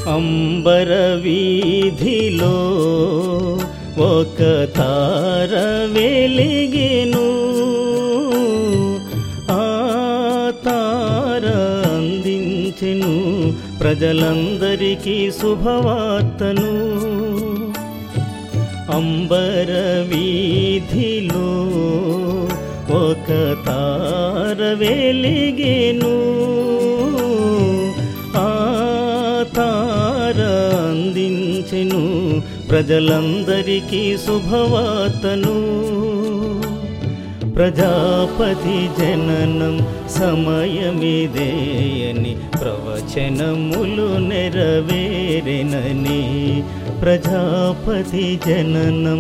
అంబర వీధిలో ఒక తార వెలిగెను ఆ తార అందించెను ప్రజలందరికీ శుభవార్తను అంబర వీధిలో ఒక తార వెలిగెను ఆ తార అందించెను ప్రజలందరికీ శుభవార్తను ప్రజాపతి జననం సమయమిదేయని ప్రవచనములు నెరవేరెనని ప్రజాపతి జననం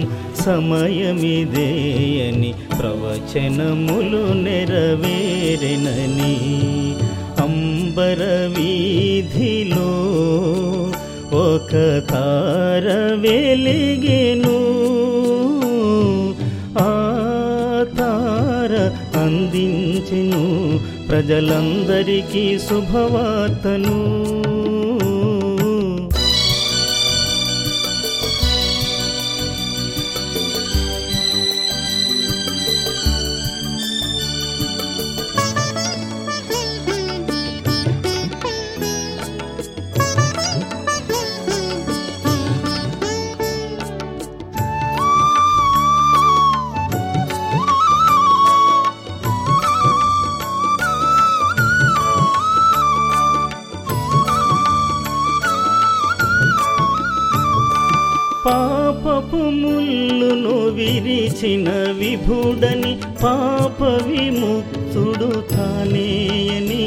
సమయమిదేయని ప్రవచనములు నెరవేరెనని అంబర వీధిలో ఒక తార వెలిగెను ఆ తార అందించెను ప్రజలందరికీ శుభవార్తను పాపపు ముల్లును విరిచిన విభుడని పాప విముక్తుడు తానేయని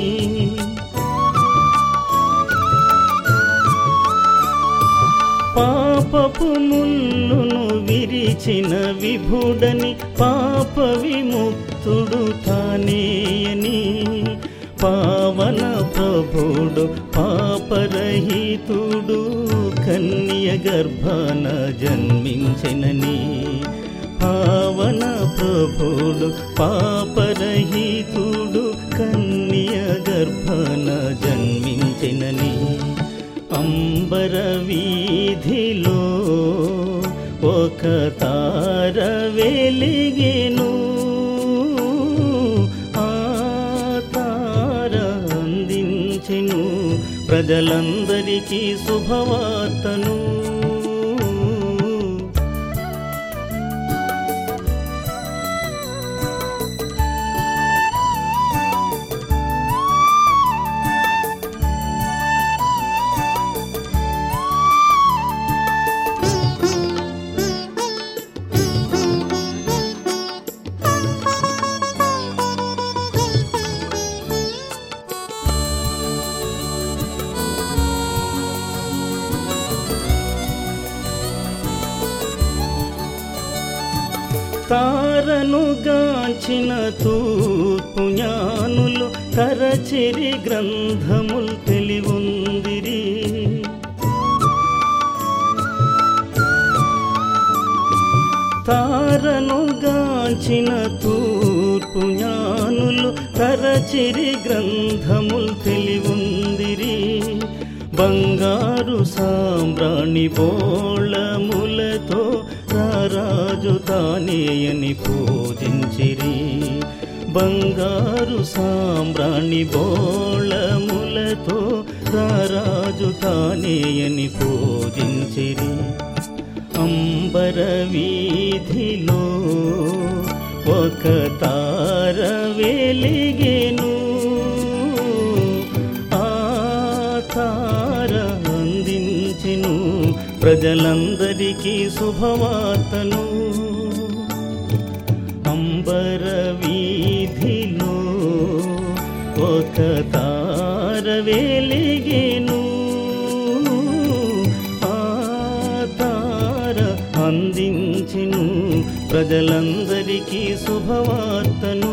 పాపపు ముల్లును విరిచిన విభుడని పాప విముక్తుడు తానేయని పావన ప్రభుడు పాపరహితుడు కన్య గర్భాన జన్మించెనని పావన ప్రభుడు పాపరహితుడు కన్య గర్భాన జన్మించెనని అంబర వీధిలో ఒక తార వెలిగెను ఆ తార అందించెను ప్రజలందరికీ శుభవార్తను తారను గాంచిన తూర్పు జ్ఞానులు తరచిరి గ్రంథములు తెలివుందిరి తారను గాంచిన తూర్పు జ్ఞానులు తరచిరి గ్రంథములు తెలివుందిరి బంగారు సాంబ్రాణి బోళములతో రారాజు తానేయని పూజించిరి బంగారు సాంబ్రాణి బోళములతో రారాజు తానేయని పూజించిరి అంబర వీధిలో ఒక తార వెలిగెను ఆ తార అందించెను ప్రజలందరికీ శుభవార్తను అంబర వీధిలో ఒక తార వెలిగెను ఆ తార అందించెను ప్రజలందరికీ శుభవార్తను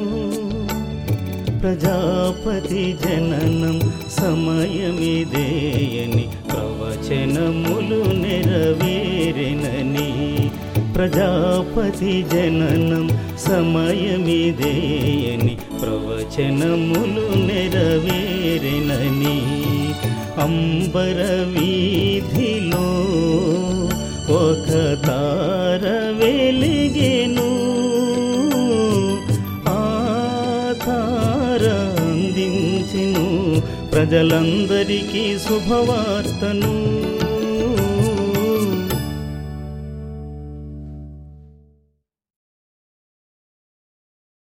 ప్రజాపతి జననం సమయమిదేయని ప్రవచనములు నెరవేరెనని ప్రజాపతి జననం సమయమిదేయని ప్రవచనములు నెరవేరెనని అంబర వీధిలో ఒక తార వెలిగెను ఆ తార అందించెను ప్రజలందరికీ శుభవార్తను